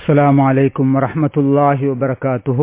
السلام عليكم ورحمة الله وبركاته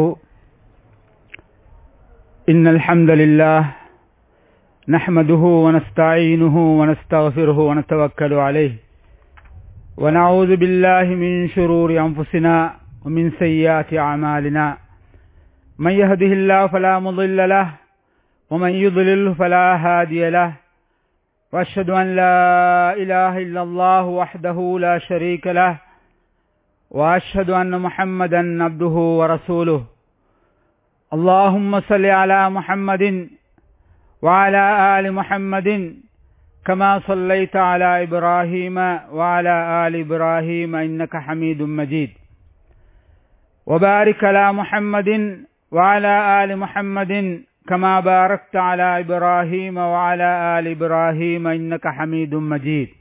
إن الحمد لله نحمده ونستعينه ونستغفره ونتوكل عليه ونعوذ بالله من شرور أنفسنا ومن سيئات أعمالنا من يهده الله فلا مضل له ومن يضلل فلا هادي له وأشهد أن لا إله إلا الله وحده لا شريك له واشهد ان محمدا عبده ورسوله اللهم صل على محمد وعلى ال محمد كما صليت على ابراهيم وعلى ال ابراهيم انك حميد مجيد وبارك على محمد وعلى ال محمد كما باركت على ابراهيم وعلى ال ابراهيم انك حميد مجيد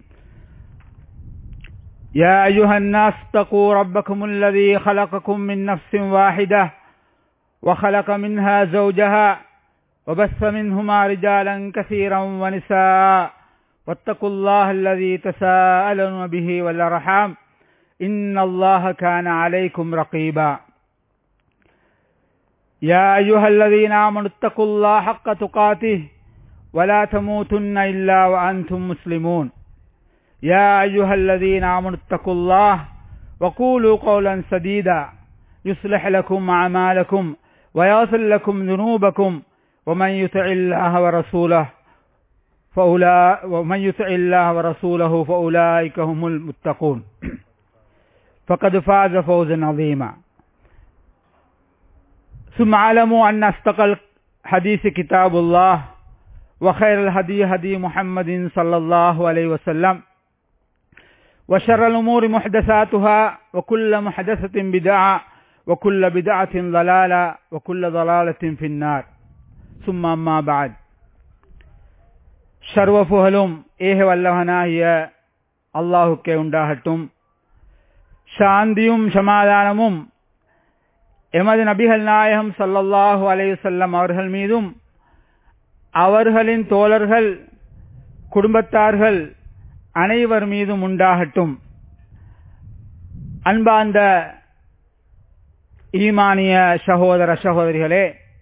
يا أيها الناس اتقوا ربكم الذي خلقكم من نفس واحدة وخلق منها زوجها وبث منهما رجالا كثيرا ونساء واتقوا الله الذي تساءلون به والأرحام إن الله كان عليكم رقيبا يا أيها الذين آمنوا اتقوا الله حق تقاته ولا تموتن إلا وأنتم مسلمون يا أيها الذين آمنوا اتقوا الله وقولوا قولا سديدا يصلح لكم أعمالكم ويغفر لكم ذنوبكم ومن يطع الله ورسوله فأولا ومن يطع الله ورسوله فأولئك هم المتقون فقد فاز فوزا عظيما ثم اعلموا أن أصدق الحديث كتاب الله وخير الهدي هدي محمد صلى الله عليه وسلم وشر الأمور محدثاتها وكل محدثة بدعة وكل بدعة ضلالة وكل ضلالة في النار ثم أما بعد சர்வபுகழும் ஏக வல்லவனாகிய அல்லாஹுக்கே உண்டாகட்டும் சாந்தியும் சமாதானமும் எமது நபிகள் நாயகம் சல்லல்லாஹு அலையுசல்லம் அவர்கள் மீதும் அவர்களின் தோழர்கள் குடும்பத்தார்கள் அனைவர் மீதும் உண்டாகட்டும் அன்பார்ந்த ஈமானிய சகோதர சகோதரிகளே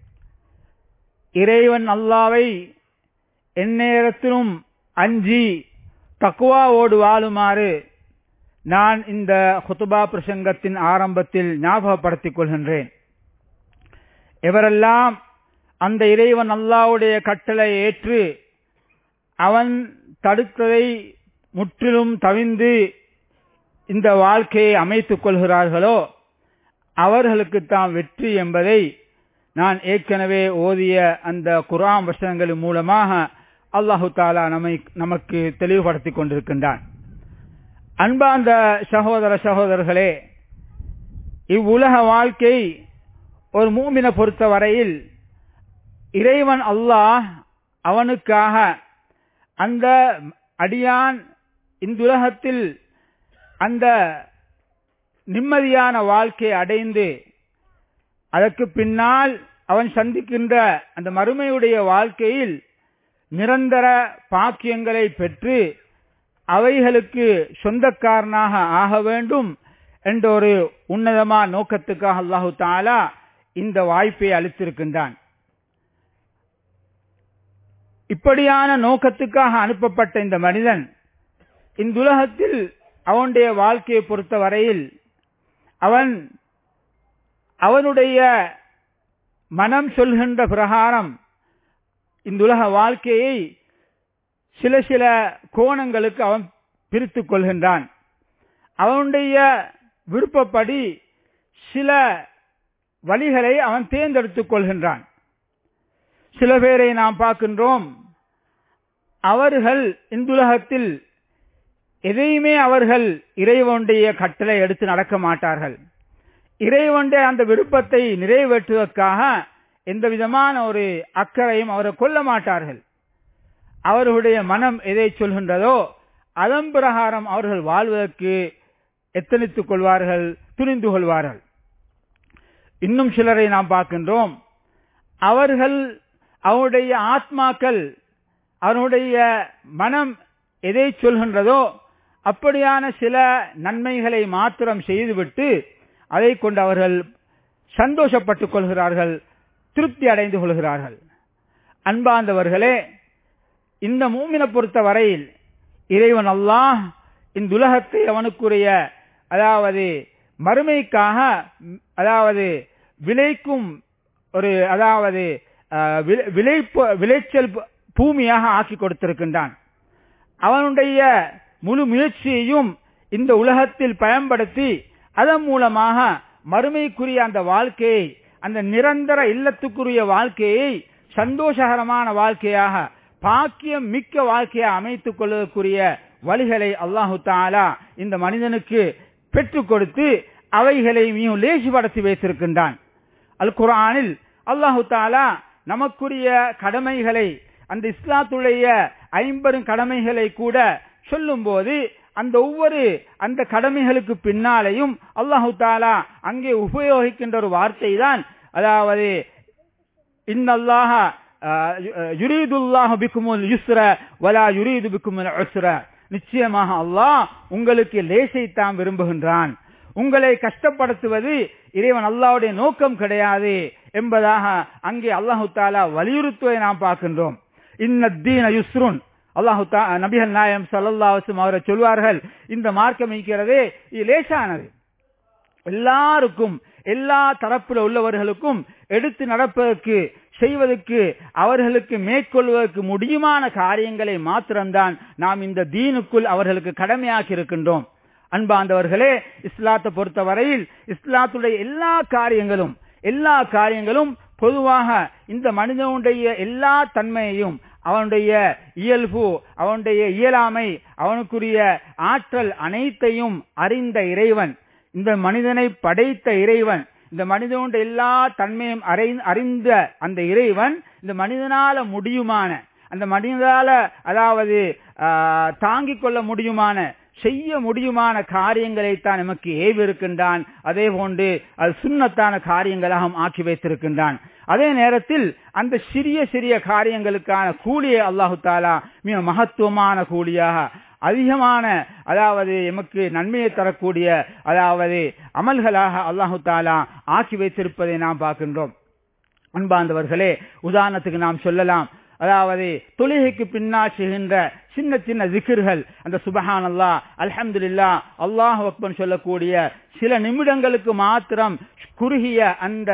இறைவன் அல்லாவை எந்நேரத்திலும் அஞ்சி தக்குவாவோடு வாழுமாறு நான் இந்த ஹுத்துபா பிரசங்கத்தின் ஆரம்பத்தில் ஞாபகப்படுத்திக் கொள்கின்றேன் எவரெல்லாம் அந்த இறைவன் அல்லாவுடைய கட்டளை ஏற்று அவன் தடுத்ததை முற்றிலும் தவிந்து இந்த வாழ்க்கையை அமைத்துக் கொள்கிறார்களோ அவர்களுக்கு தாம் வெற்றி என்பதை நான் ஏற்கனவே ஓதிய அந்த குரான் வசனங்களின் மூலமாக அல்லாஹு தாலா நம்மை நமக்கு தெளிவுபடுத்திக் கொண்டிருக்கின்றான் அன்பார்ந்த சகோதர சகோதரர்களே இவ்வுலக வாழ்க்கை ஒரு மூமினை பொறுத்த வரையில் இறைவன் அல்லாஹ் அவனுக்காக அந்த அடியான் இந்துலகத்தில் அந்த நிம்மதியான வாழ்க்கை அடைந்து அதற்கு பின்னால் அவன் சந்திக்கின்ற அந்த மறுமையுடைய வாழ்க்கையில் நிரந்தர பாக்கியங்களை பெற்று அவைகளுக்கு சொந்தக்காரனாக ஆக வேண்டும் என்ற ஒரு உன்னதமான நோக்கத்துக்காக அல்லாஹு தாலா இந்த வாய்ப்பை அளித்திருக்கின்றான் இப்படியான நோக்கத்துக்காக அனுப்பப்பட்ட இந்த மனிதன் இந்த உலகத்தில் அவனுடைய வாழ்க்கையை பொறுத்த வரையில் அவன் அவனுடைய மனம் சொல்கின்ற பிரகாரம் இந்த உலக வாழ்க்கையை சில சில கோணங்களுக்கு அவன் பிரித்துக் கொள்கின்றான் அவனுடைய விருப்பப்படி சில வழிகளை அவன் தேர்ந்தெடுத்துக் கொள்கின்றான் சில பேரை நாம் பார்க்கின்றோம் அவர்கள் இந்துலகத்தில் எதையுமே அவர்கள் இறைவனுடைய கட்டளை எடுத்து நடக்க மாட்டார்கள் இறைவனுடைய அந்த விருப்பத்தை நிறைவேற்றுவதற்காக எந்த விதமான ஒரு அக்கறையும் அவரை கொள்ள மாட்டார்கள் அவர்களுடைய மனம் எதை சொல்கின்றதோ அதன் பிரகாரம் அவர்கள் வாழ்வதற்கு எத்தனித்துக் கொள்வார்கள் துணிந்து கொள்வார்கள் இன்னும் சிலரை நாம் பார்க்கின்றோம் அவர்கள் அவருடைய ஆத்மாக்கள் அவனுடைய மனம் எதை சொல்கின்றதோ அப்படியான சில நன்மைகளை மாத்திரம் செய்துவிட்டு அதை கொண்டு அவர்கள் சந்தோஷப்பட்டுக் கொள்கிறார்கள் திருப்தி அடைந்து கொள்கிறார்கள் அன்பார்ந்தவர்களே இந்த மூமினை பொறுத்த வரையில் இறைவன் அல்லாஹ் இந்த உலகத்தை அவனுக்குரிய அதாவது மறுமைக்காக அதாவது விளைக்கும் ஒரு அதாவது விளைப்பு விளைச்சல் பூமியாக ஆக்கி கொடுத்திருக்கின்றான் அவனுடைய முழு முயற்சியையும் இந்த உலகத்தில் பயன்படுத்தி அதன் மூலமாக மறுமைக்குரிய அந்த வாழ்க்கையை அந்த நிரந்தர இல்லத்துக்குரிய வாழ்க்கையை சந்தோஷகரமான வாழ்க்கையாக பாக்கியம் மிக்க வாழ்க்கையை அமைத்துக் கொள்வதற்குரிய வழிகளை அல்லாஹு தாலா இந்த மனிதனுக்கு பெற்றுக் கொடுத்து அவைகளை மிகவும் லேசிப்படுத்தி வைத்திருக்கின்றான் அல் குரானில் அல்லாஹு தாலா நமக்குரிய கடமைகளை அந்த இஸ்லாத்துடைய ஐம்பெரும் கடமைகளை கூட சொல்லும் போது அந்த ஒவ்வொரு அந்த கடமைகளுக்கு பின்னாலேயும் அல்லாஹு தாலா அங்கே உபயோகிக்கின்ற ஒரு வார்த்தை தான் அதாவது இன்னல்லாஹ யுரீதுல்லாஹ் பிக்குமுல் யுஸ்ர வலா யுரீது பிக்குமுல் உஸ்ர நிச்சயமாக அல்லாஹ் உங்களுக்கு லேசைத்தான் விரும்புகின்றான் உங்களை கஷ்டப்படுத்துவது இறைவன் அல்லாவுடைய நோக்கம் கிடையாது என்பதாக அங்கே அல்லாஹு தாலா வலியுறுத்துவதை நாம் பார்க்கின்றோம் இன்னத்தீன யுஸ்ருன் அல்லாஹு நபிகள் நாயம் சல்லாஹும் அவரை சொல்வார்கள் இந்த மார்க்கம் இருக்கிறதே இது லேசானது எல்லாருக்கும் எல்லா தரப்பில் உள்ளவர்களுக்கும் எடுத்து நடப்பதற்கு செய்வதற்கு அவர்களுக்கு மேற்கொள்வதற்கு முடியுமான காரியங்களை மாத்திரம்தான் நாம் இந்த தீனுக்குள் அவர்களுக்கு கடமையாக்கி இருக்கின்றோம் அன்பாந்தவர்களே இஸ்லாத்தை பொறுத்தவரையில் இஸ்லாத்துடைய எல்லா காரியங்களும் எல்லா காரியங்களும் பொதுவாக இந்த மனிதனுடைய எல்லா தன்மையையும் அவனுடைய இயல்பு அவனுடைய இயலாமை அவனுக்குரிய ஆற்றல் அனைத்தையும் அறிந்த இறைவன் இந்த மனிதனை படைத்த இறைவன் இந்த மனிதனுடைய எல்லா தன்மையும் அறிந்த அந்த இறைவன் இந்த மனிதனால முடியுமான அந்த மனிதனால அதாவது தாங்கிக் கொள்ள முடியுமான செய்ய முடியுமான காரியங்களைத்தான் நமக்கு ஏவிருக்கின்றான் அதே போன்று அது சுண்ணத்தான காரியங்களாகவும் ஆக்கி வைத்திருக்கின்றான் அதே நேரத்தில் அந்த சிறிய சிறிய காரியங்களுக்கான கூலியை அல்லாஹு தாலா மிக மகத்துவமான கூலியாக அதிகமான அதாவது எமக்கு நன்மையை தரக்கூடிய அதாவது அமல்களாக அல்லாஹு தாலா ஆக்கி வைத்திருப்பதை நாம் பார்க்கின்றோம் அன்பாந்தவர்களே உதாரணத்துக்கு நாம் சொல்லலாம் அதாவது தொழுகைக்கு பின்னால் செய்கின்ற சின்ன சின்ன திகிர்கள் அந்த சுபஹான் அல்லா அல்ஹம்துல்லா அல்லாஹ் அக்பன் சொல்லக்கூடிய சில நிமிடங்களுக்கு மாத்திரம் குறுகிய அந்த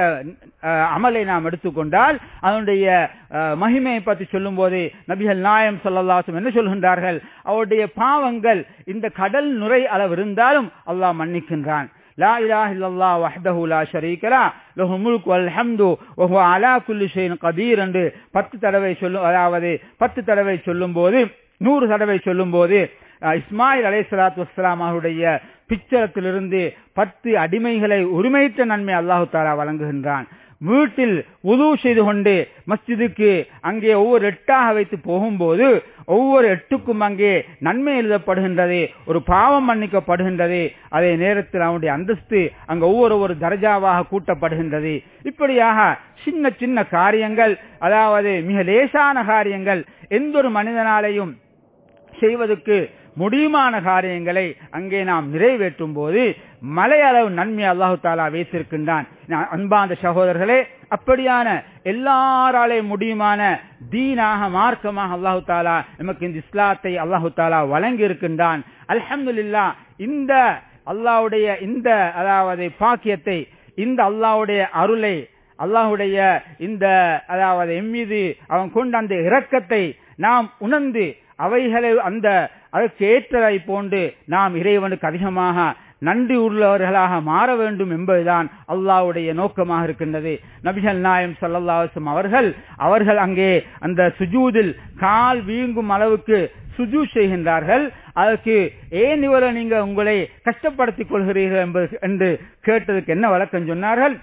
அமலை நாம் எடுத்துக்கொண்டால் அதனுடைய மகிமையை பற்றி சொல்லும் போது நபிகள் நாயம் சொல்லல்லாசும் என்ன சொல்கின்றார்கள் அவருடைய பாவங்கள் இந்த கடல் நுரை அளவு இருந்தாலும் அல்லாஹ் மன்னிக்கின்றான் لا إله إلا الله وحده لا شريك له له الملك والحمد وهو على كل شيء قدير என்று பத்து தடவை சொல்லும் அதாவது பத்து தடவை சொல்லும் போது நூறு தடவை சொல்லும் போது இஸ்மாயில் அலை சலாத்து வஸ்லாம் அவருடைய பிச்சரத்திலிருந்து பத்து அடிமைகளை உரிமைத்த நன்மை அல்லாஹு தாலா வழங்குகின்றான் வீட்டில் உது செய்து கொண்டு மஸ்ஜிதுக்கு அங்கே ஒவ்வொரு எட்டாக வைத்து போகும்போது ஒவ்வொரு எட்டுக்கும் அங்கே நன்மை எழுதப்படுகின்றது ஒரு பாவம் மன்னிக்கப்படுகின்றது அதே நேரத்தில் அவனுடைய அந்தஸ்து அங்கு ஒவ்வொரு ஒரு தர்ஜாவாக கூட்டப்படுகின்றது இப்படியாக சின்ன சின்ன காரியங்கள் அதாவது மிக லேசான காரியங்கள் எந்த ஒரு மனிதனாலையும் செய்வதற்கு முடியுமான காரியங்களை அங்கே நாம் நிறைவேற்றும் போது மலையளவு நன்மை அல்லாஹு தாலா வைத்திருக்கின்றான் அன்பாந்த சகோதரர்களே அப்படியான எல்லாராலே முடியுமான தீனாக மார்க்கமாக அல்லாஹு தாலா நமக்கு இந்த இஸ்லாத்தை அல்லாஹு தாலா வழங்கி இருக்கின்றான் அல்ஹம்துல்லா இந்த அல்லாவுடைய இந்த அதாவது பாக்கியத்தை இந்த அல்லாவுடைய அருளை அல்லாஹுடைய இந்த அதாவது எம்மீது அவன் கொண்ட அந்த இரக்கத்தை நாம் உணர்ந்து அவைகளை அந்த அதற்கு ஏற்றதை போன்று நாம் இறைவனுக்கு அதிகமாக நன்றி உள்ளவர்களாக மாற வேண்டும் என்பதுதான் அல்லாவுடைய நோக்கமாக இருக்கின்றது நபிகள் நாயம் சல்லாஹம் அவர்கள் அவர்கள் அங்கே அந்த சுஜூதில் கால் வீங்கும் அளவுக்கு சுஜூ செய்கின்றார்கள் அதற்கு ஏன் இவரை நீங்க உங்களை கஷ்டப்படுத்திக் கொள்கிறீர்கள் என்பது என்று கேட்டதுக்கு என்ன வழக்கம் சொன்னார்கள்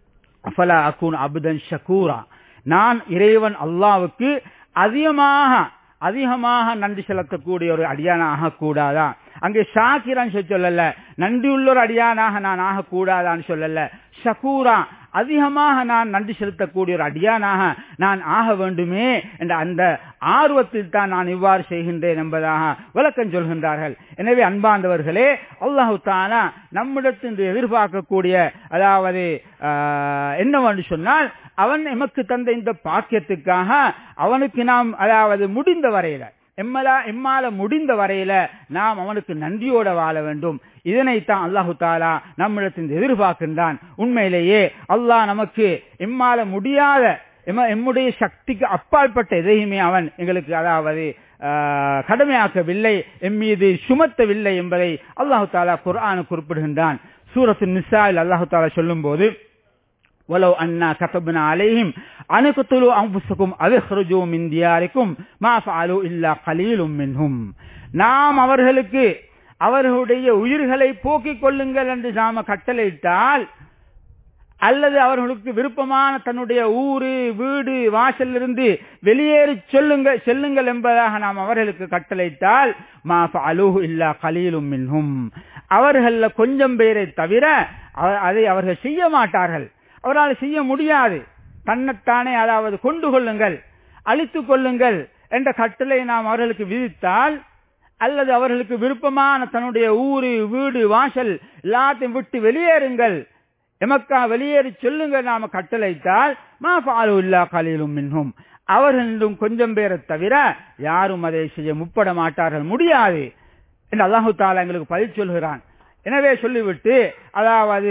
அஃபலா அகுன் அபுதன் ஷக்கூரா நான் இறைவன் அல்லாவுக்கு அதிகமாக அதிகமாக நன்றி செலுத்தக்கூடிய ஒரு அடியான ஆகக்கூடாதா அங்கே ஷாக்கிரான்னு சொல்லி சொல்லல நன்றி உள்ள ஒரு அடியானாக நான் ஆகக்கூடாதான்னு சொல்லல ஷகூரா அதிகமாக நான் நன்றி செலுத்தக்கூடிய ஒரு அடியானாக நான் ஆக வேண்டுமே என்ற அந்த ஆர்வத்தில் தான் நான் இவ்வாறு செய்கின்றேன் என்பதாக விளக்கம் சொல்கின்றார்கள் எனவே அன்பார்ந்தவர்களே அல்லாஹு தானா நம்மிடத்தில் எதிர்பார்க்கக்கூடிய அதாவது என்னவென்று சொன்னால் அவன் எமக்கு தந்த இந்த பாக்கியத்துக்காக அவனுக்கு நாம் அதாவது முடிந்த வரையில எம்மலா எம்மால முடிந்த வரையில நாம் அவனுக்கு நன்றியோட வாழ வேண்டும் இதனைத்தான் அல்லாஹு தாலா நம்மிடத்தில் எதிர்பார்க்கின்றான் உண்மையிலேயே அல்லாஹ் நமக்கு எம்மால முடியாத எம்முடைய சக்திக்கு அப்பாற்பட்ட எதையுமே அவன் எங்களுக்கு அதாவது கடமையாக்கவில்லை எம் மீது சுமத்தவில்லை என்பதை அல்லாஹு தாலா குர்ஆனு குறிப்பிடுகின்றான் சூரத்து நிசாயில் அல்லாஹு தாலா சொல்லும் போது ولو أنا كتبنا عليهم أن اقتلوا أنفسكم أو اخرجوا من دياركم ما فعلوا إلا قليل منهم நாம் அவர்களுக்கு அவர்களுடைய உயிர்களை போக்கிக் கொள்ளுங்கள் என்று நாம கட்டளையிட்டால் அல்லது அவர்களுக்கு விருப்பமான தன்னுடைய ஊரு வீடு வாசலிருந்து வெளியேறி சொல்லுங்கள் செல்லுங்கள் என்பதாக நாம் அவர்களுக்கு கட்டளையிட்டால் மா அலூஹு இல்லா கலீலும் மின்ஹும் அவர்கள் கொஞ்சம் பேரை தவிர அதை அவர்கள் செய்ய மாட்டார்கள் அவரால் செய்ய முடியாது தன்னைத்தானே அதாவது கொண்டு கொள்ளுங்கள் அழித்துக் கொள்ளுங்கள் என்ற கட்டளை நாம் அவர்களுக்கு விதித்தால் அல்லது அவர்களுக்கு விருப்பமான தன்னுடைய ஊரு வீடு வாசல் எல்லாத்தையும் விட்டு வெளியேறுங்கள் எமக்கா வெளியேறி சொல்லுங்கள் நாம கட்டளைத்தால் மா பாலு இல்லா கலிலும் மின்னும் அவர்களிலும் கொஞ்சம் பேரை தவிர யாரும் அதை செய்ய முப்பட மாட்டார்கள் முடியாது என்று அல்லாஹு தாலா எங்களுக்கு பதில் சொல்கிறான் எனவே சொல்லிவிட்டு அதாவது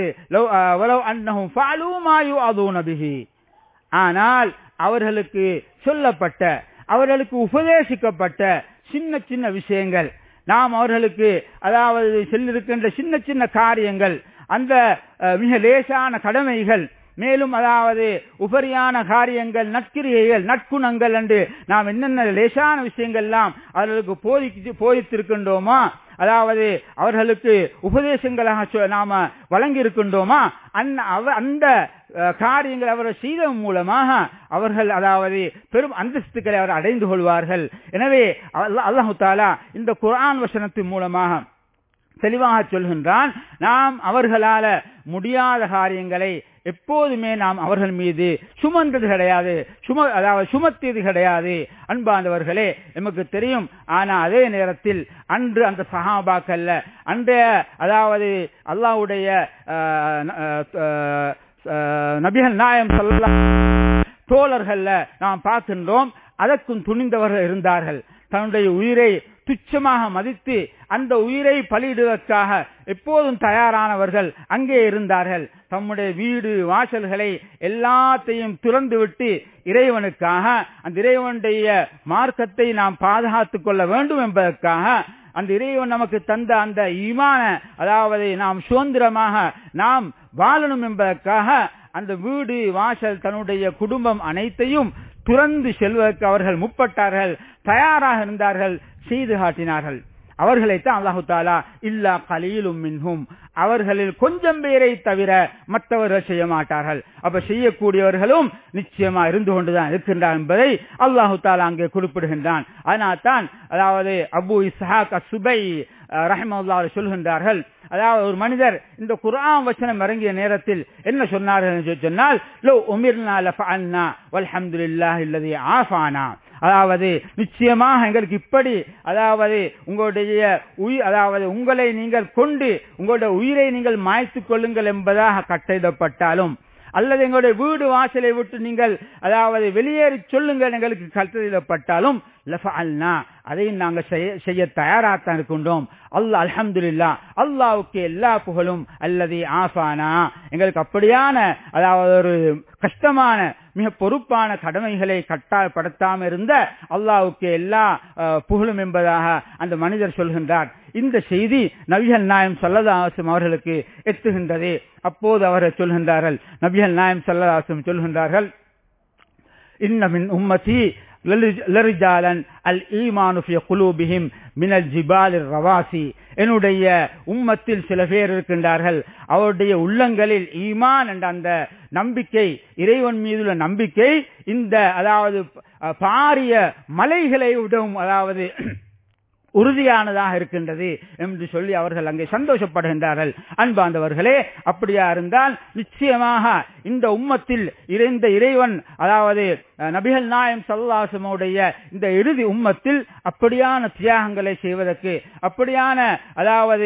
ஆனால் அவர்களுக்கு சொல்லப்பட்ட அவர்களுக்கு உபதேசிக்கப்பட்ட சின்ன சின்ன விஷயங்கள் நாம் அவர்களுக்கு அதாவது செல்லிருக்கின்ற சின்ன சின்ன காரியங்கள் அந்த மிக லேசான கடமைகள் மேலும் அதாவது உபரியான காரியங்கள் நற்கிரியைகள் நற்குணங்கள் என்று நாம் என்னென்ன லேசான விஷயங்கள் எல்லாம் அவர்களுக்கு போதிச்சு போதித்திருக்கின்றோமா அதாவது அவர்களுக்கு உபதேசங்களாக நாம வழங்கி இருக்கின்றோமா அந்த காரியங்கள் அவர்கள் செய்ததன் மூலமாக அவர்கள் அதாவது பெரும் அந்தஸ்துக்களை அவர் அடைந்து கொள்வார்கள் எனவே அல்லாஹு தாலா இந்த குரான் வசனத்தின் மூலமாக தெளிவாக சொல்கின்றான் நாம் அவர்களால முடியாத காரியங்களை எப்போதுமே நாம் அவர்கள் மீது சுமந்தது கிடையாது சும அதாவது சுமத்தியது கிடையாது அன்பாந்தவர்களே நமக்கு தெரியும் ஆனா அதே நேரத்தில் அன்று அந்த சஹாபாக்கல்ல அன்றைய அதாவது அல்லாவுடைய நபிகள் நாயம் சொல்லா தோழர்கள்ல நாம் பார்க்கின்றோம் அதற்கும் துணிந்தவர்கள் இருந்தார்கள் தன்னுடைய உயிரை துச்சமாக மதித்து அந்த உயிரை பலியிடுவதற்காக எப்போதும் தயாரானவர்கள் அங்கே இருந்தார்கள் தம்முடைய வீடு வாசல்களை எல்லாத்தையும் துறந்து விட்டு இறைவனுக்காக அந்த இறைவனுடைய மார்க்கத்தை நாம் பாதுகாத்துக் கொள்ள வேண்டும் என்பதற்காக அந்த இறைவன் நமக்கு தந்த அந்த ஈமான அதாவது நாம் சுதந்திரமாக நாம் வாழணும் என்பதற்காக அந்த வீடு வாசல் தன்னுடைய குடும்பம் அனைத்தையும் துறந்து செல்வதற்கு அவர்கள் முற்பட்டார்கள் தயாராக இருந்தார்கள் செய்து காட்டினார்கள் அவர்களைத்தான் அல்லாஹு தாலா இல்லா கலீலும் மின்ஹும் அவர்களில் கொஞ்சம் பேரை தவிர மற்றவர்கள் செய்ய மாட்டார்கள் அப்ப செய்யக்கூடியவர்களும் நிச்சயமா இருந்து கொண்டுதான் இருக்கின்றார் என்பதை அல்லாஹு தாலா அங்கே குறிப்பிடுகின்றான் அதனால் தான் அதாவது அபு இஸ்ஹாக் சுபை ரஹமல்லா சொல்கின்றார்கள் அதாவது ஒரு மனிதர் இந்த குரான் வச்சனம் இறங்கிய நேரத்தில் என்ன சொன்னார்கள் என்று சொன்னால் லோ உமிர்னா லஃபஅல்னா வல்ஹம்துலில்லாஹி அல்லதி ஆஃபானா அதாவது நிச்சயமாக எங்களுக்கு இப்படி அதாவது உங்களுடைய உயிர் அதாவது உங்களை நீங்கள் கொண்டு உங்களுடைய உயிரை நீங்கள் மாய்த்துக் கொள்ளுங்கள் என்பதாக கட்டளிடப்பட்டாலும் அல்லது எங்களுடைய வீடு வாசலை விட்டு நீங்கள் அதாவது வெளியேறி சொல்லுங்கள் எங்களுக்கு கட்டளிடப்பட்டாலும் அதையும் நாங்கள் செய்ய தயாராகத்தான் இருக்கின்றோம் அல்லா அலமதுல்லா அல்லாவுக்கு எல்லா புகழும் அல்லது ஆஃபானா எங்களுக்கு அப்படியான அதாவது ஒரு கஷ்டமான மிக பொறுப்பான கடமைகளை கட்டாயப்படுத்தாம இருந்த அல்லாவுக்கு எல்லா புகழும் என்பதாக அந்த மனிதர் சொல்கின்றார் இந்த செய்தி நபிகள் நாயம் சல்லதாசம் அவர்களுக்கு எத்துகின்றது அப்போது அவர்கள் சொல்கின்றார்கள் நபிகள் நாயம் சல்லதாசம் சொல்கின்றார்கள் இன்னமின் உம்மதி லரிஜாலன் அல் ஈமானு ஃபி குலூபிஹிம் மினல் ஜிபால் ரவாசி என்னுடைய உம்மத்தில் சில பேர் இருக்கின்றார்கள் அவருடைய உள்ளங்களில் ஈமான் என்ற அந்த நம்பிக்கை இறைவன் மீதுள்ள நம்பிக்கை இந்த அதாவது பாரிய மலைகளை விடவும் அதாவது உறுதியானதாக இருக்கின்றது என்று சொல்லி அவர்கள் அங்கே சந்தோஷப்படுகின்றார்கள் அன்பாந்தவர்களே அப்படியா இருந்தால் நிச்சயமாக இந்த உம்மத்தில் இருந்த இறைவன் அதாவது நபிகள் நாயம் சல்லாசமுடைய இந்த இறுதி உம்மத்தில் அப்படியான தியாகங்களை செய்வதற்கு அப்படியான அதாவது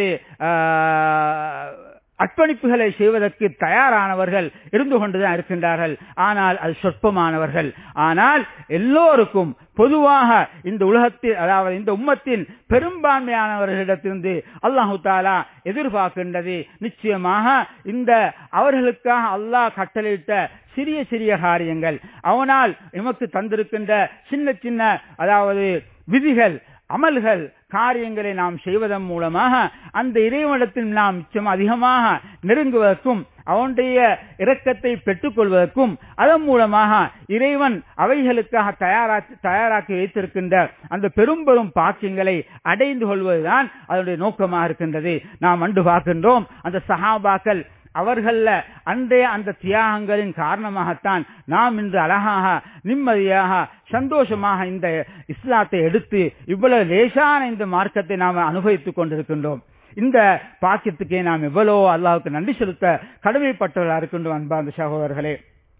அர்ப்பணிப்புகளை செய்வதற்கு தயாரானவர்கள் இருந்து கொண்டுதான் இருக்கின்றார்கள் ஆனால் அது சொற்பமானவர்கள் ஆனால் எல்லோருக்கும் பொதுவாக இந்த உலகத்தில் அதாவது இந்த உம்மத்தின் பெரும்பான்மையானவர்களிடத்திலிருந்து அல்லாஹு தாலா எதிர்பார்க்கின்றது நிச்சயமாக இந்த அவர்களுக்காக அல்லாஹ் கட்டளையிட்ட சிறிய சிறிய காரியங்கள் அவனால் எமக்கு தந்திருக்கின்ற சின்ன சின்ன அதாவது விதிகள் அமல்கள் காரியங்களை நாம் செய்வதன் மூலமாக அந்த இறைவனத்தில் நாம் மிச்சம் அதிகமாக நெருங்குவதற்கும் அவனுடைய இரக்கத்தை பெற்றுக் கொள்வதற்கும் அதன் மூலமாக இறைவன் அவைகளுக்காக தயாராக்கி தயாராக்கி வைத்திருக்கின்ற அந்த பெரும் பெரும் பாக்கியங்களை அடைந்து கொள்வதுதான் அதனுடைய நோக்கமாக இருக்கின்றது நாம் அன்று பார்க்கின்றோம் அந்த சஹாபாக்கள் அவர்கள அன்றைய அந்த தியாகங்களின் காரணமாகத்தான் நாம் இன்று அழகாக நிம்மதியாக சந்தோஷமாக இந்த இஸ்லாத்தை எடுத்து இவ்வளவு லேசான இந்த மார்க்கத்தை நாம் அனுபவித்துக் கொண்டிருக்கின்றோம் இந்த பாக்கியத்துக்கே நாம் எவ்வளோ அல்லாவுக்கு நன்றி செலுத்த கடமைப்பட்டவர்களாக இருக்கின்றோம் அன்பார்ந்த சகோதரர்களே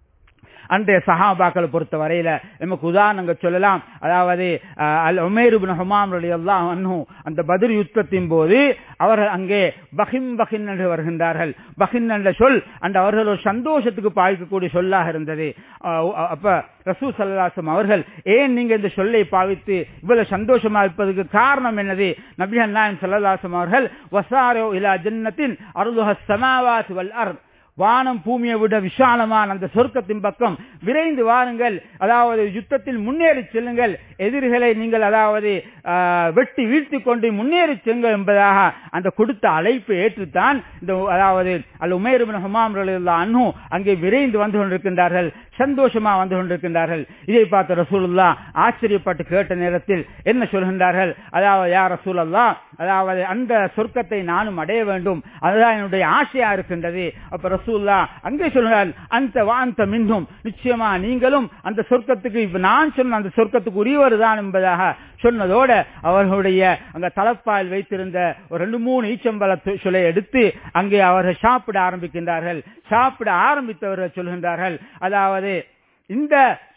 அன்றைய சஹாபாக்களை பொறுத்த வரையில நமக்கு உதாரணங்கள் சொல்லலாம் அதாவது அல் உமேருபின் ஹுமாம் எல்லாம் அன்னும் அந்த பதிர் யுத்தத்தின் போது அவர்கள் அங்கே பஹிம் பஹின் என்று வருகின்றார்கள் பஹின் என்ற சொல் அந்த அவர்கள் ஒரு சந்தோஷத்துக்கு பாவிக்கக்கூடிய சொல்லாக இருந்தது அப்ப ரசூ சல்லாசம் அவர்கள் ஏன் நீங்க இந்த சொல்லை பாவித்து இவ்வளவு சந்தோஷமா இருப்பதற்கு காரணம் என்னது நபிஹன் நாயம் சல்லாசம் அவர்கள் வசாரோ இலா ஜன்னத்தின் அருளுஹ சமாவாத் வல் அர் வானம் பூமியை விட விஷாலமான அந்த சொர்க்கத்தின் பக்கம் விரைந்து வாருங்கள் அதாவது யுத்தத்தில் முன்னேறி செல்லுங்கள் எதிரிகளை நீங்கள் அதாவது வெட்டி வீழ்த்தி கொண்டு முன்னேறி செல்லுங்கள் என்பதாக அந்த கொடுத்த அழைப்பு ஏற்றுத்தான் இந்த அதாவது அல் உமேருபின் ஹமாம் அன்னு அங்கே விரைந்து வந்து கொண்டிருக்கின்றார்கள் சந்தோஷமா வந்து கொண்டிருக்கின்றார்கள் இதை பார்த்த ரசூலுல்லா ஆச்சரியப்பட்டு கேட்ட நேரத்தில் என்ன சொல்கின்றார்கள் அதாவது யார் ரசூலல்லா அதாவது அந்த சொர்க்கத்தை நானும் அடைய வேண்டும் அதுதான் என்னுடைய ஆசையா இருக்கின்றது அப்ப ரசூல்லா அங்கே சொல்கிறார் அந்த வாந்த மின்னும் நிச்சயமா நீங்களும் அந்த சொர்க்கத்துக்கு இப்ப நான் சொன்ன அந்த சொர்க்கத்துக்கு உரியவர் தான் என்பதாக சொன்னதோட அவர்களுடைய அங்க தலப்பால் வைத்திருந்த ஒரு ரெண்டு மூணு ஈச்சம்பல சுலை எடுத்து அங்கே அவர்கள் சாப்பிட ஆரம்பிக்கின்றார்கள் சாப்பிட ஆரம்பித்தவர்கள் சொல்கின்றார்கள் அதாவது இந்த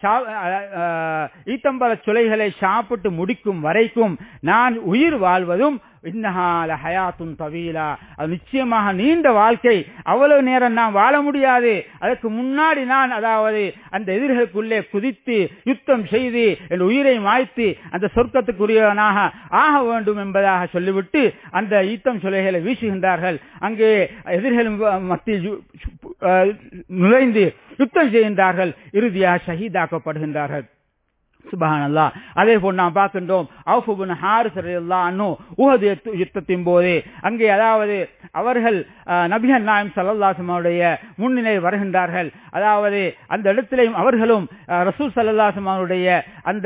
ஈத்தம்பல சுளைகளை சாப்பிட்டு முடிக்கும் வரைக்கும் நான் உயிர் வாழ்வதும் இன்னஹால ஹயாத்தும் தவீலா அது நிச்சயமாக நீண்ட வாழ்க்கை அவ்வளவு நேரம் நான் வாழ முடியாது அதற்கு முன்னாடி நான் அதாவது அந்த எதிர்களுக்குள்ளே குதித்து யுத்தம் செய்து என் உயிரை மாய்த்து அந்த சொர்க்கத்துக்குரியவனாக ஆக வேண்டும் என்பதாக சொல்லிவிட்டு அந்த ஈத்தம் சுலைகளை வீசுகின்றார்கள் அங்கே எதிர்கள் மத்தியில் நுழைந்து யுத்தம் செய்கின்றார்கள் இறுதியாக ஷஹீதாக்கப்படுகின்றார்கள் சுபஹான் அல்லா அதே போல் நாம் பார்க்கின்றோம் அவுஃபுபின் ஹாரிஸ் அன்னும் உஹது யுத்தத்தின் போது அங்கே அதாவது அவர்கள் நபிஹன் நாயம் சல்லாசமாவுடைய முன்னிலை வருகின்றார்கள் அதாவது அந்த இடத்திலையும் அவர்களும் ரசூல் சல்லாசம் அவருடைய அந்த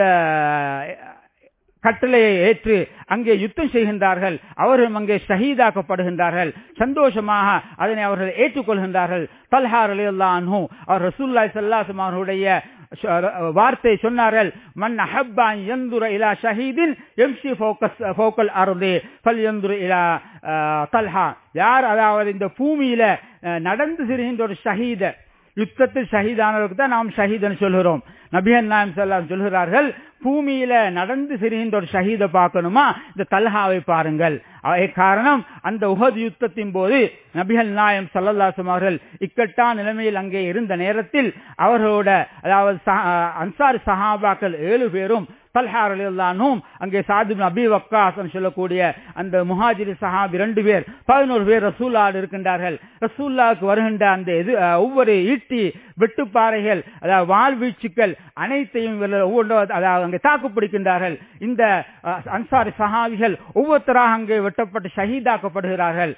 கட்டளையை ஏற்று அங்கே யுத்தம் செய்கின்றார்கள் அவர்களும் அங்கே ஷஹீதாக்கப்படுகின்றார்கள் சந்தோஷமாக அதனை அவர்கள் ஏற்றுக்கொள்கின்றார்கள் தல்ஹார் அலி அல்லாஹூ அவர் ரசூல்லாய் சல்லாசம் அவர்களுடைய வார்த்தை சொன்னார்கள் மன் அஹப்பா எந்துர இலா ஷஹீதின் எம்சி ஃபோக்கஸ் ஃபோக்கல் அருந்தே பல் எந்துரு இலா தல்ஹா யார் அதாவது இந்த பூமியில நடந்து திரிகின்ற ஒரு ஷஹீத யுத்தத்தில் ஷஹீதானவருக்கு தான் நாம் ஷஹீதன் சொல்கிறோம் நபியன் நாயம் சொல்லாம் சொல்கிறார்கள் பூமியில நடந்து திரிகின்ற ஒரு ஷஹீதை பார்க்கணுமா இந்த தல்ஹாவை பாருங்கள் காரணம் அந்த உகது யுத்தத்தின் போது நபிகள் நாயம் சல்லல்லாசம் அவர்கள் இக்கட்டான நிலைமையில் அங்கே இருந்த நேரத்தில் அவர்களோட அதாவது அன்சாரி சஹாபாக்கள் ஏழு பேரும் தல்ஹார் அலில்லானும் அங்கே சாதிப் அபி வக்காசன் சொல்லக்கூடிய அந்த முஹாஜிரி சஹாபி ரெண்டு பேர் பதினோரு பேர் ரசூல்லாடு இருக்கின்றார்கள் ரசூல்லாவுக்கு வருகின்ற அந்த எது ஒவ்வொரு ஈட்டி வெட்டுப்பாறைகள் அதாவது வாழ்வீச்சுக்கள் அனைத்தையும் ஒவ்வொன்றும் அதாவது அங்கே தாக்கு பிடிக்கின்றார்கள் இந்த அன்சாரி சஹாபிகள் ஒவ்வொருத்தராக அங்கே வெட்டப்பட்டு ஷஹீதாக்கப்படுகிறார்கள்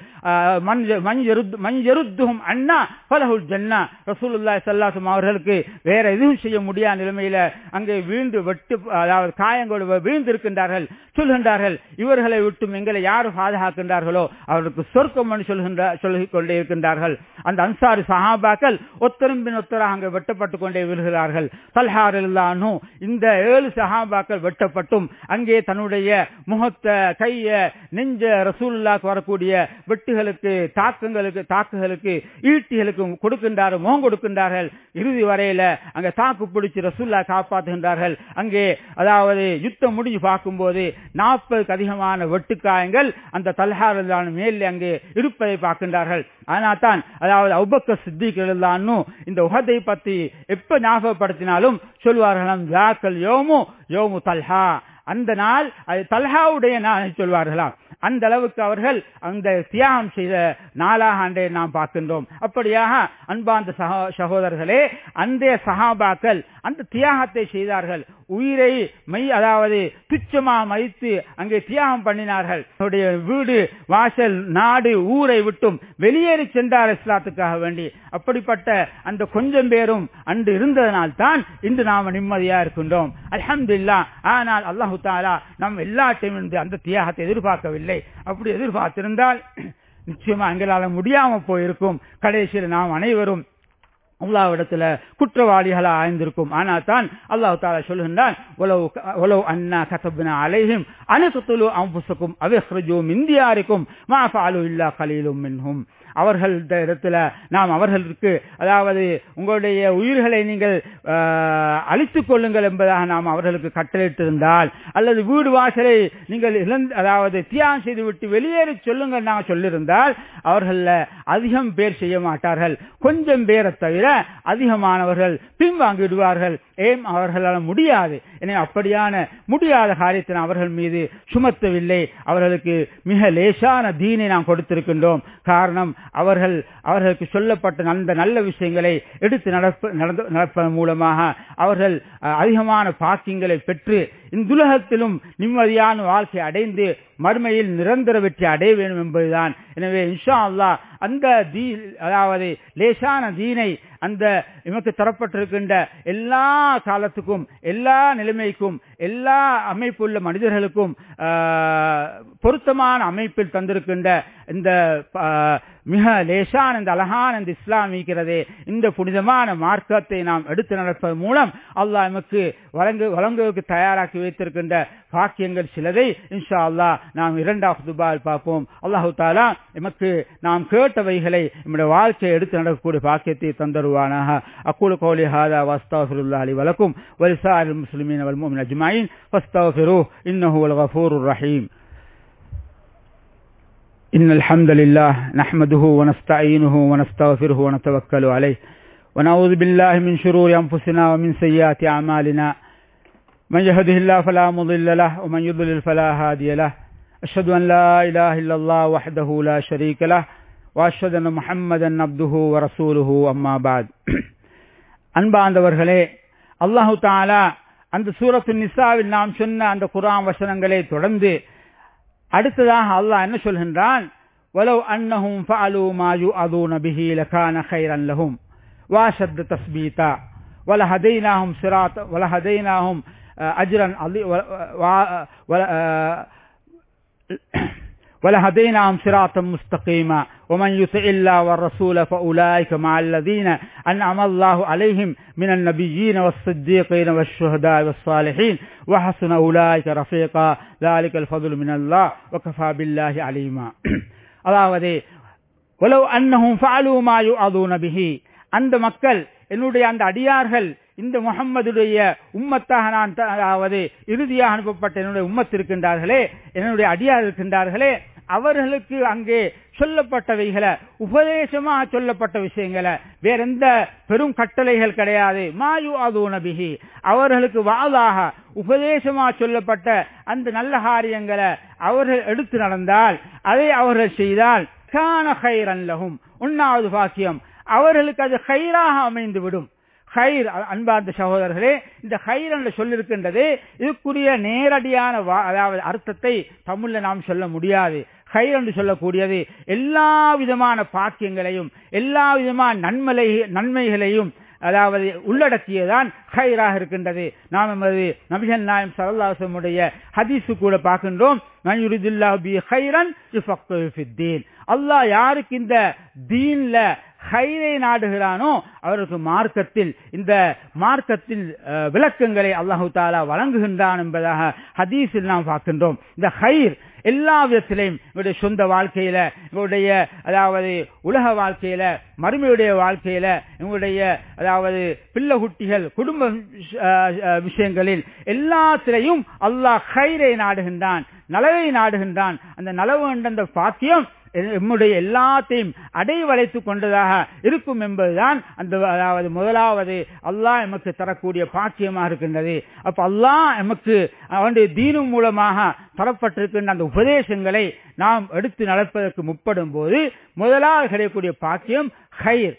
மஞ்சருத்தும் அண்ணா பலகுல் ஜன்னா ரசூலுல்லா சல்லாசம் அவர்களுக்கு வேற எதுவும் செய்ய முடியாத நிலைமையில அங்கே வீழ்ந்து வெட்டு அதாவது காயங்களோடு வீழ்ந்து இருக்கின்றார்கள் சொல்கின்றார்கள் இவர்களை விட்டும் எங்களை யார் பாதுகாக்கின்றார்களோ அவர்களுக்கு சொர்க்கம் சொல்கின்ற சொல்லிக் கொண்டே இருக்கின்றார்கள் அந்த அன்சாரி சஹாபாக்கள் ஒத்தரும் பின் ஒருத்தராக அங்கே வெட்டப்பட்டு கொண்டே விழுகிறார்கள் தல்ஹாரில்லானு இந்த ஏழு சஹாபாக்கள் வெட்டப்பட்டும் அங்கே தன்னுடைய முகத்தை கைய நெஞ்ச ரசூலுல்லாக்கு வரக்கூடிய வெட்டுகளுக்கு தாக்கங்களுக்கு தாக்குகளுக்கு ஈட்டிகளுக்கு கொடுக்கின்றார்கள் முகம் கொடுக்கின்றார்கள் இறுதி வரையில அங்க தாக்கு பிடிச்சு ரசூல்லா காப்பாற்றுகின்றார்கள் அங்கே அதாவது யுத்தம் முடிஞ்சு பார்க்கும்போது நாற்பதுக்கு அதிகமான வெட்டுக்காயங்கள் அந்த தல்ஹாரில்லான மேல் அங்கே இருப்பதை பார்க்கின்றார்கள் ஆனால் தான் அதாவது அவுபக்க சித்திகள் இந்த உகதை பத்தி எப்ப ஞாபகப்படுத்தினாலும் சொல்வார்களாம் ஜாக்கல் யோமு யோமு தல்ஹா அந்த நாள் அது தல்ஹாவுடைய நாள் சொல்வார்களாம் அந்த அளவுக்கு அவர்கள் அந்த தியாகம் செய்த நாளாக அன்றே நாம் பார்க்கின்றோம் அப்படியாக அன்பாந்த சகோதரர்களே அந்த சகாபாக்கள் அந்த தியாகத்தை செய்தார்கள் உயிரை மை அதாவது துச்சமா மதித்து அங்கே தியாகம் பண்ணினார்கள் அவருடைய வீடு வாசல் நாடு ஊரை விட்டும் வெளியேறி சென்றார் இஸ்லாத்துக்காக வேண்டி அப்படிப்பட்ட அந்த கொஞ்சம் பேரும் அன்று இருந்ததனால் தான் இன்று நாம் நிம்மதியா இருக்கின்றோம் அலமதுல்லா ஆனால் அல்லாஹு தாலா நம் எல்லாத்தையும் இருந்து அந்த தியாகத்தை எதிர்பார்க்கவில்லை அப்படி எதிர்பார்த்திருந்தால் நிச்சயமா எங்களால முடியாம போயிருக்கும் கடைசியில் நாம் அனைவரும் அல்லாவிடத்துல குற்றவாளிகளா ஆய்ந்திருக்கும் ஆனால் தான் அல்லாஹு தாலா சொல்லுகின்றான் உலவு அண்ணா கசபினா அலைஹிம் அனைத்துலு அம்புசுக்கும் அவிஹ்ரஜும் இந்தியாருக்கும் மாஃபாலு இல்லா கலீலும் மின்ஹும் அவர்கள் இடத்துல நாம் அவர்களுக்கு அதாவது உங்களுடைய உயிர்களை நீங்கள் அழித்துக் கொள்ளுங்கள் என்பதாக நாம் அவர்களுக்கு கட்டளையிட்டிருந்தால் அல்லது வீடு வாசலை நீங்கள் இழந்து அதாவது தியாகம் செய்துவிட்டு வெளியேறி சொல்லுங்கள் நாங்கள் சொல்லியிருந்தால் அவர்கள் அதிகம் பேர் செய்ய மாட்டார்கள் கொஞ்சம் பேரை தவிர அதிகமானவர்கள் பின்வாங்கிடுவார்கள் ஏன் அவர்களால் முடியாது எனவே அப்படியான முடியாத காரியத்தை அவர்கள் மீது சுமத்தவில்லை அவர்களுக்கு மிக லேசான தீனை நாம் கொடுத்திருக்கின்றோம் காரணம் அவர்கள் அவர்களுக்கு சொல்லப்பட்ட அந்த நல்ல விஷயங்களை எடுத்து நடப்ப நடப்பதன் மூலமாக அவர்கள் அதிகமான பாக்கியங்களை பெற்று இந்துலகத்திலும் நிம்மதியான வாழ்க்கை அடைந்து மறுமையில் நிரந்தர வெற்றி அடைய வேண்டும் என்பதுதான் எனவே இன்ஷா அல்லா அந்த தீ அதாவது லேசான தீனை அந்த எமக்கு தரப்பட்டிருக்கின்ற எல்லா காலத்துக்கும் எல்லா நிலைமைக்கும் எல்லா அமைப்புள்ள மனிதர்களுக்கும் பொருத்தமான அமைப்பில் தந்திருக்கின்ற இந்த மிக லேசான இந்த அழகான இந்த இஸ்லாம் இருக்கிறதே இந்த புனிதமான மார்க்கத்தை நாம் எடுத்து நடப்பதன் மூலம் அல்லாஹ் எமக்கு வழங்கு வழங்குவதற்கு தயாராக்கி வைத்திருக்கின்ற பாக்கியங்கள் சிலதை இன்ஷா அல்லா நாம் இரண்டாவது துபால் பார்ப்போம் அல்லாஹு தாலா எமக்கு நாம் கேட்டவைகளை நம்முடைய வாழ்க்கையை எடுத்து நடக்கக்கூடிய பாக்கியத்தை தந்தருவானாக அக்குழு கோலி ஹாதா வஸ்தாஃபிருல்லா அலி வலக்கும் வலிசார் முஸ்லிமின் வல்மோமின் அஜ்மாயின் வஸ்தாஃபிரு இன்னஹு வல் கஃபூர் ரஹீம் إن الحمد لله نحمده ونستعينه ونستغفره ونتوكل عليه ونعوذ بالله من شرور أنفسنا ومن سيئات أعمالنا من يهده الله فلا مضل له ومن يضلل فلا هادي له أشهد أن لا إله إلا الله وحده لا شريك له وأشهد أن محمدا عبده ورسوله أما بعد அன்பாந்தவர்களே அல்லாஹு தாலா அந்த சூரத்து நிசாவில் நாம் சொன்ன அந்த குரான் வசனங்களை தொடர்ந்து அடுத்ததாக அல்லாஹ் என்ன சொல்கின்றான் ولو أنهم فعلوا ما يؤذون به لكان خيرا لهم واشد تثبيتا ولهديناهم صراط ولهديناهم أجرا ولهديناهم صراطا مستقيما ومن يطع الله والرسول فأولئك مع الذين أنعم الله عليهم من النبيين والصديقين والشهداء والصالحين وحسن أولئك رفيقا ذلك الفضل من الله وكفى بالله عليما அதாவது உலவு அன்னஹும் ஃபாலு மா யுஅதுன பிஹி அந்த மக்கள் என்னுடைய அந்த அடியார்கள் இந்த முகம்மதுடைய உம்மத்தாக நான் அதாவது இறுதியாக அனுப்பப்பட்ட என்னுடைய உம்மத் இருக்கின்றார்களே என்னுடைய அடியார் இருக்கின்றார்களே அவர்களுக்கு அங்கே சொல்லப்பட்டவைகளை உபதேசமாக சொல்லப்பட்ட விஷயங்களை வேற எந்த பெரும் கட்டளைகள் கிடையாது மாயு அது நபிகி அவர்களுக்கு வாதாக உபதேசமாக சொல்லப்பட்ட அந்த நல்ல காரியங்களை அவர்கள் எடுத்து நடந்தால் அதை அவர்கள் செய்தால் கான ஹைரன்லகும் உண்ணாவது பாக்கியம் அவர்களுக்கு அது ஹைராக அமைந்து விடும் ஹைர் அன்பார்ந்த சகோதரர்களே இந்த ஹைர் என்று சொல்லிருக்கின்றது இதுக்குரிய நேரடியான அதாவது அர்த்தத்தை தமிழ்ல நாம் சொல்ல முடியாது ஹைர் என்று சொல்லக்கூடியது எல்லா விதமான பாக்கியங்களையும் எல்லா விதமான நன்மலை நன்மைகளையும் அதாவது உள்ளடக்கியதான் ஹைராக இருக்கின்றது நாம் எமது நபிகள் நாயம் சரல்லாசமுடைய ஹதீஸு கூட பார்க்கின்றோம் அல்லாஹ் யாருக்கு இந்த தீன்ல ஹைரை நாடுகிறானோ அவருக்கு மார்க்கத்தில் இந்த மார்க்கத்தில் அஹ், விளக்கங்களை அல்லாஹு தாலா வழங்குகின்றான் என்பதாக ஹதீஸில் நாம் பார்க்கின்றோம் இந்த ஹைர் எல்லா விதத்திலையும் இவருடைய சொந்த வாழ்க்கையில இவருடைய அதாவது உலக வாழ்க்கையில மறுமையுடைய வாழ்க்கையில இவருடைய அதாவது பிள்ளை குட்டிகள் குடும்ப அஹ், அஹ், விஷயங்களில் எல்லாத்திலையும் அல்லாஹ் ஹைரை நாடுகின்றான் நலவை நாடுகின்றான் அந்த நலவு என்ற அந்த பாக்கியம் நம்முடைய எல்லாத்தையும் அடைவளைத்துக் கொண்டதாக இருக்கும் என்பதுதான் அந்த அதாவது முதலாவது அல்லாஹ் எமக்கு தரக்கூடிய பாக்கியமாக இருக்கின்றது அப்ப அல்லாஹ் எமக்கு அவனுடைய தீனும் மூலமாக தரப்பட்டிருக்கின்ற அந்த உபதேசங்களை நாம் எடுத்து நடப்பதற்கு முற்படும் போது முதலாவது கிடைக்கக்கூடிய பாக்கியம் ஹைர்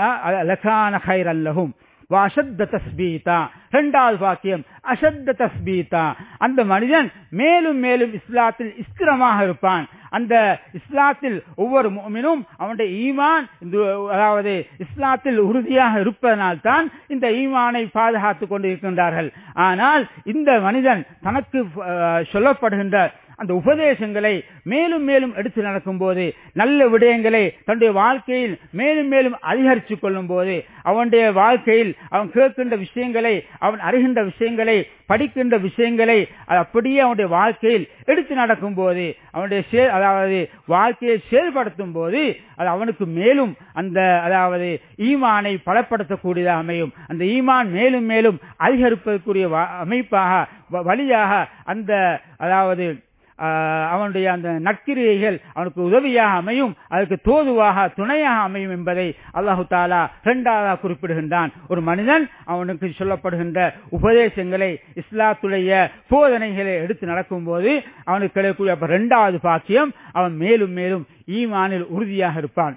லகான ஹைர் அல்லகும் அசத்த தஸ்பீதா இரண்டாவது பாக்கியம் அசத்த தஸ்பீதா அந்த மனிதன் மேலும் மேலும் இஸ்லாத்தில் ஸ்திரமாக இருப்பான் அந்த இஸ்லாத்தில் ஒவ்வொரு முஃமினும் அவனுடைய ஈமான் இந்த அதாவது இஸ்லாத்தில் உறுதியாக இருப்பதனால் தான் இந்த ஈமானை பாதுகாத்துக் கொண்டு இருக்கின்றார்கள் ஆனால் இந்த மனிதன் தனக்கு அஹ், சொல்லப்படுகின்ற அந்த உபதேசங்களை மேலும் மேலும் எடுத்து நடக்கும் போது நல்ல விடயங்களை தன்னுடைய வாழ்க்கையில் மேலும் மேலும் அதிகரித்துக் கொள்ளும் போது அவனுடைய வாழ்க்கையில் அவன் கேட்கின்ற விஷயங்களை அவன் அறிகின்ற விஷயங்களை படிக்கின்ற விஷயங்களை அது அப்படியே அவனுடைய வாழ்க்கையில் எடுத்து நடக்கும் போது அவனுடைய செயல் அதாவது வாழ்க்கையை செயல்படுத்தும் போது அது அவனுக்கு மேலும் அந்த அதாவது ஈமானை பலப்படுத்தக்கூடியதாக அமையும் அந்த ஈமான் மேலும் மேலும் அதிகரிப்பதற்குரிய வ- அமைப்பாக வ- வழியாக அந்த அதாவது ஆஹ், அவனுடைய அந்த நற்கிரியைகள் அவனுக்கு உதவியாக அமையும் அதற்கு தோதுவாக துணையாக அமையும் என்பதை அல்லாஹு தாலா இரண்டாவதாக குறிப்பிடுகின்றான் ஒரு மனிதன் அவனுக்கு சொல்லப்படுகின்ற உபதேசங்களை இஸ்லாத்துடைய போதனைகளை எடுத்து நடக்கும் போது அவனுக்கு கிடைக்கக்கூடிய அப்ப இரண்டாவது பாக்கியம் அவன் மேலும் மேலும் ஈமானில் உறுதியாக இருப்பான்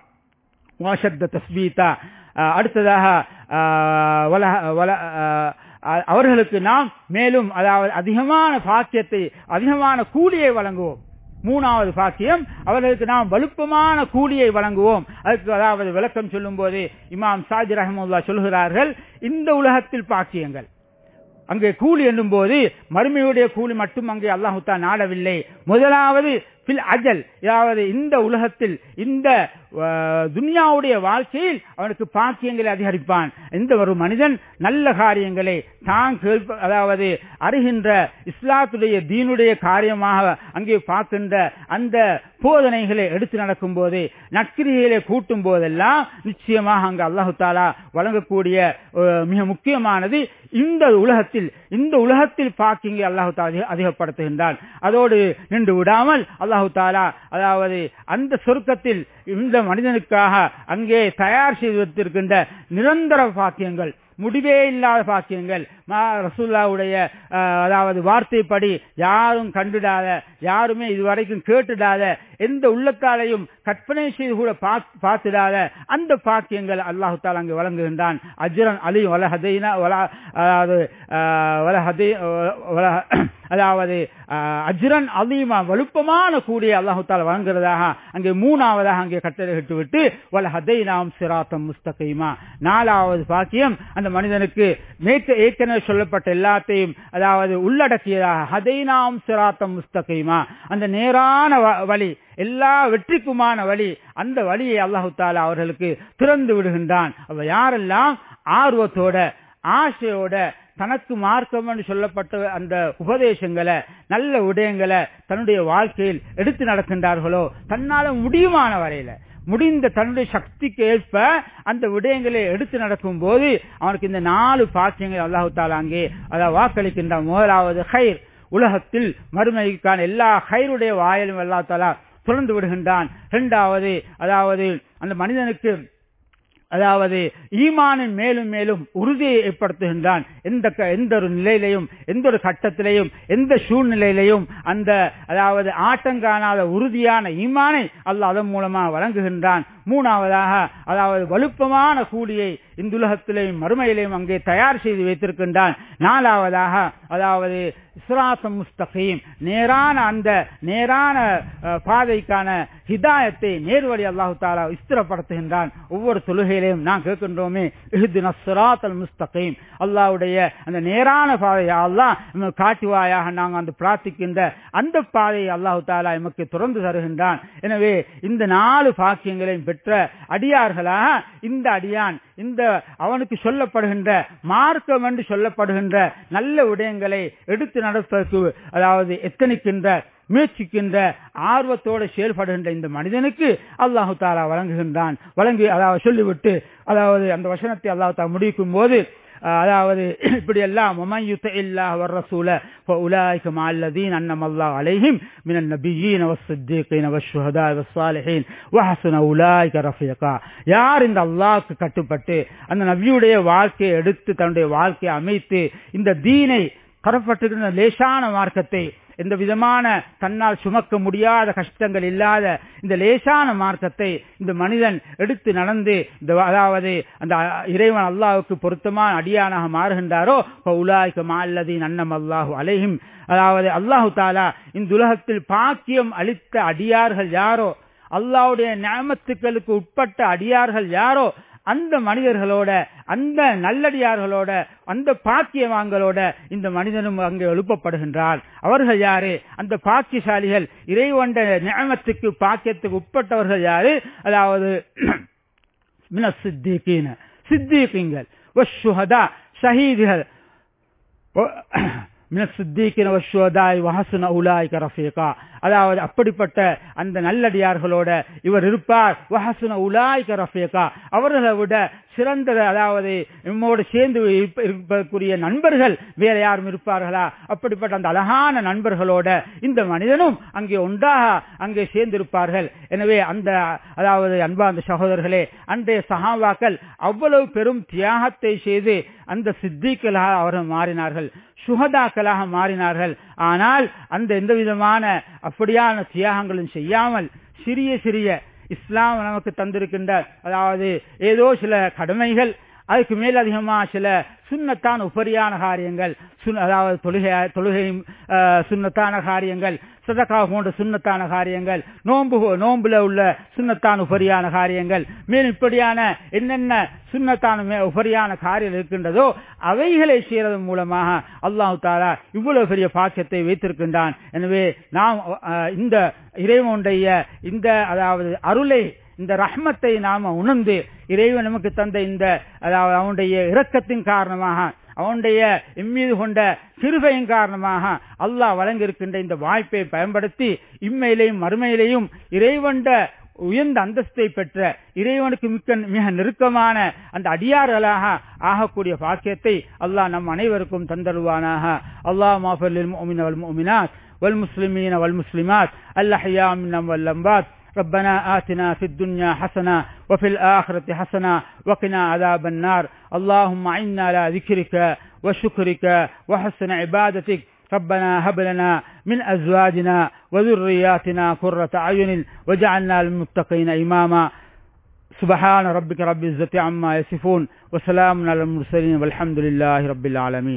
வாஷத்த தஸ்பீதா அஹ், அடுத்ததாக அஹ், வல- வல- அஹ், அஹ், அவர்களுக்கு நாம் மேலும் அதாவது அதிகமான பாக்கியத்தை அதிகமான கூலியை வழங்குவோம் மூணாவது பாக்கியம் அவர்களுக்கு நாம் வலுப்பமான கூலியை வழங்குவோம் அதுக்கு அதாவது விளக்கம் சொல்லும் போது இமாம் சாஜி ரஹமுல்லா சொல்கிறார்கள் இந்த உலகத்தில் பாக்கியங்கள் அங்கே கூலி என்னும் போது மறுமையுடைய கூலி மட்டும் அங்கே அல்லாஹுத்தா நாடவில்லை முதலாவது பில் அஜல் அதாவது இந்த உலகத்தில் இந்த அஹ், துன்யாவுடைய வாழ்க்கையில் அவனுக்கு பாக்கியங்களை அதிகரிப்பான் இந்த ஒரு மனிதன் நல்ல காரியங்களை தான் கேட்ப அதாவது அறிகின்ற இஸ்லாத்துடைய தீனுடைய காரியமாக அங்கே பார்க்கின்ற அந்த போதனைகளை எடுத்து நடக்கும் போது நற்கிரிகளை கூட்டும் போதெல்லாம் நிச்சயமாக அங்கு அல்லாஹு தாலா வழங்கக்கூடிய அஹ், மிக முக்கியமானது இந்த உலகத்தில் இந்த உலகத்தில் பாக்கிங்க அல்லாஹு தாலா அதிகப்படுத்துகின்றான் அதோடு நின்று விடாமல் அல்லாஹு தாலா அதாவது அந்த சொர்க்கத்தில் இந்த மனிதனுக்காக அங்கே தயார் செய்து வைத்திருக்கின்ற நிரந்தர பாக்கியங்கள் முடிவே இல்லாத பாக்கியங்கள் மா- ரசூலுல்லாவுடைய அஹ், அதாவது வார்த்தைப்படி யாரும் கண்டுடாத யாருமே இதுவரைக்கும் கேட்டுடாத எந்த உள்ளத்தாலையும் கற்பனை செய்து கூட பாத்- பார்த்திடாத அந்த பாக்கியங்கள் அல்லாஹு தாலா அங்கு வழங்குகின்றான் அஜ்ரன் அலி வலஹதைனா வல அதாவது அஹ், வலஹதை வல அதாவது அஹ், அஜ்ரன் அலீமா வலுப்பமான கூடிய அல்லாஹு தாலா வழங்குறதாக அங்கே மூணாவதாக அங்கே கட்டளையிட்டு விட்டு வல ஹதை நாம் சிராத்தம் முஸ்தகைமா நாலாவது பாக்கியம் அந்த மனிதனுக்கு மேற்க ஏற்கனவே சொல்லப்பட்ட எல்லாத்தையும் அதாவது உள்ளடக்கியதாக ஹதை நாம் சிராத்தம் முஸ்தகைமா அந்த நேரான வ- வழி எல்லா வெற்றிக்குமான வழி அந்த வழியை அல்லாஹு தாலா அவர்களுக்கு திறந்து விடுகின்றான் அவ யாரெல்லாம் ஆர்வத்தோட ஆசையோட தனக்கு மார்க்கம் என்று சொல்லப்பட்ட அந்த உபதேசங்களை நல்ல விடயங்களை தன்னுடைய வாழ்க்கையில் எடுத்து நடக்கின்றார்களோ தன்னால முடியுமான வரையில முடிந்த தன்னுடைய சக்திக்கு ஏற்ப அந்த விடயங்களை எடுத்து நடக்கும் போது அவனுக்கு இந்த நாலு பாக்கியங்கள் அல்லாஹு தாலா அங்கே அதை வாக்களிக்கின்ற முதலாவது ஹைர் உலகத்தில் மறுமைக்கான எல்லா ஹைருடைய வாயிலும் அல்லா தாலா திறந்து விடுகின்றான் இரண்டாவது அதாவது அந்த மனிதனுக்கு அதாவது ஈமானின் மேலும் மேலும் உறுதியை ஏற்படுத்துகின்றான் எந்த க- எந்த ஒரு நிலையிலையும் எந்த ஒரு கட்டத்திலையும் எந்த சூழ்நிலையிலையும் அந்த அதாவது ஆட்டங்காணாத உறுதியான ஈமானை அல்லாஹ் அதன் மூலமாக வழங்குகின்றான் மூணாவதாக அதாவது வலுப்பமான கூலியை இந்த உலகத்திலேயும் மறுமையிலையும் அங்கே தயார் செய்து வைத்திருக்கின்றான் நாலாவதாக அதாவது இஸ்ராசம் முஸ்தகீம் நேரான அந்த நேரான அஹ், பாதைக்கான ஹிதாயத்தை நேர்வழி அல்லாஹு தாலா விஸ்திரப்படுத்துகின்றான் ஒவ்வொரு தொழுகையிலையும் நான் கேட்கின்றோமே இஹ்தின சிராத்தல் முஸ்தகீம் அல்லாஹ்வுடைய அந்த நேரான பாதையை அல்லாஹ் எமக்கு காட்டுவாயாக நாங்கள் அந்த பிரார்த்திக்கின்ற அந்த பாதையை அல்லாஹு தாலா எமக்கு தொடர்ந்து தருகின்றான் எனவே இந்த நாலு பாக்கியங்களையும் பெற்று பெற்ற அடியார்களாக இந்த அடியான் இந்த அவனுக்கு சொல்லப்படுகின்ற மார்க்கம் என்று சொல்லப்படுகின்ற நல்ல விடயங்களை எடுத்து நடப்பதற்கு அதாவது எத்தனிக்கின்ற முயற்சிக்கின்ற ஆர்வத்தோடு செயல்படுகின்ற இந்த மனிதனுக்கு அல்லாஹு தாலா வழங்குகின்றான் வழங்கி அதாவது சொல்லிவிட்டு அதாவது அந்த வசனத்தை அல்லாஹு தாலா முடிக்கும் போது அதாவது இப்படி எல்லாம் ஒமையுத்த இல்லா வர்ரசூல فأولئك مع الذين أنعم الله عليهم من النبيين والصديقين والشهداء والصالحين وحسن أولئك رفيقا யார் இந்த அல்லாஹ்க்கு கட்டுப்பட்டு அந்த நபியுடைய வாழ்க்கையை எடுத்து தன்னுடைய வாழ்க்கையை அமைத்து இந்த தீனை கரப்பட்டுகின்ற லேசான மார்க்கத்தை எந்த விதமான தன்னால் சுமக்க முடியாத கஷ்டங்கள் இல்லாத இந்த லேசான மார்க்கத்தை இந்த மனிதன் எடுத்து நடந்து இந்த அதாவது அந்த இறைவன் அல்லாஹுக்கு பொருத்தமான அடியானாக மாறுகின்றாரோ உலாய்க்கு மால்லதீன் அன்னம் அல்லாஹு அலைஹிம் அதாவது அல்லாஹு தாலா இந்த உலகத்தில் பாக்கியம் அளித்த அடியார்கள் யாரோ அல்லாவுடைய நியமத்துக்களுக்கு உட்பட்ட அடியார்கள் யாரோ அந்த மனிதர்களோட அந்த நல்லடியார்களோட அந்த பாக்கியவான்களோட இந்த மனிதனும் அங்கே எழுப்பப்படுகின்றார் அவர்கள் யாரு அந்த பாக்கியசாலிகள் இறைவண்ட நியமத்துக்கு பாக்கியத்துக்கு உட்பட்டவர்கள் யாரு அதாவது மின சித்திகீன சித்திகீங்கள் ஷஹீதுகள் அதாவது அப்படிப்பட்ட அந்த நல்லடியார்களோட இவர் இருப்பார் வஹசுன உலாய்க ரஃபேகா அவர்களை விட சிறந்த அதாவது நம்மோடு சேர்ந்து இருப்பதற்குரிய நண்பர்கள் வேற யாரும் இருப்பார்களா அப்படிப்பட்ட அந்த அழகான நண்பர்களோட இந்த மனிதனும் அங்கே ஒன்றாக அங்கே சேர்ந்திருப்பார்கள் எனவே அந்த அதாவது அன்பா அந்த சகோதரர்களே அன்றைய சகாவாக்கள் அவ்வளவு பெரும் தியாகத்தை செய்து அந்த சித்திகளாக அவர்கள் மாறினார்கள் சுகதாக்களாக மாறினார்கள் ஆனால் அந்த எந்த விதமான அப்படியான தியாகங்களும் செய்யாமல் சிறிய சிறிய இஸ்லாம் நமக்கு தந்திருக்கின்ற அதாவது ஏதோ சில கடமைகள் அதுக்கு மேல் அதிகமா சில சுண்ணத்தான உபரியான காரியங்கள் அதாவது தொழுகை தொழுகையும் சுண்ணத்தான காரியங்கள் சதக்கா போன்ற சுண்ணத்தான காரியங்கள் நோன்பு நோன்புல உள்ள சுண்ணத்தான உபரியான காரியங்கள் மேலும் இப்படியான என்னென்ன சுண்ணத்தான உபரியான காரியம் இருக்கின்றதோ அவைகளை செய்யறதன் மூலமாக அல்லாஹு தாலா இவ்வளவு பெரிய பாக்கியத்தை வைத்திருக்கின்றான் எனவே நாம் இந்த இறைவனுடைய இந்த அதாவது அருளை இந்த ரஹ்மத்தை நாம உணர்ந்து இறைவன் நமக்கு தந்த இந்த அதாவது அவனுடைய இரக்கத்தின் காரணமாக அவனுடைய எம்மீது கொண்ட சிறுகையின் காரணமாக அல்லாஹ் வழங்கியிருக்கின்ற இந்த வாய்ப்பை பயன்படுத்தி இம்மையிலையும் மறுமையிலையும் இறைவண்ட உயர்ந்த அந்தஸ்தை பெற்ற இறைவனுக்கு மிக்க மிக நெருக்கமான அந்த அடியார்களாக ஆகக்கூடிய பாக்கியத்தை அல்லாஹ் நம் அனைவருக்கும் தந்தருவானாக அல்லாஹ் மாஃபல்லில் முஃமின வல் முஃமினாத் வல் முஸ்லிமீன வல் முஸ்லிமாத் الأحياء منهم والأموات ربنا آتنا في الدنيا حسنة وفي الآخرة حسنة وقنا عذاب النار اللهم عنا على ذكرك وشكرك وحسن عبادتك ربنا هب لنا من أزواجنا وذرياتنا قرة أعين وجعلنا للمتقين إماما سبحان ربك رب العزة عما يصفون وسلام على المرسلين والحمد لله رب العالمين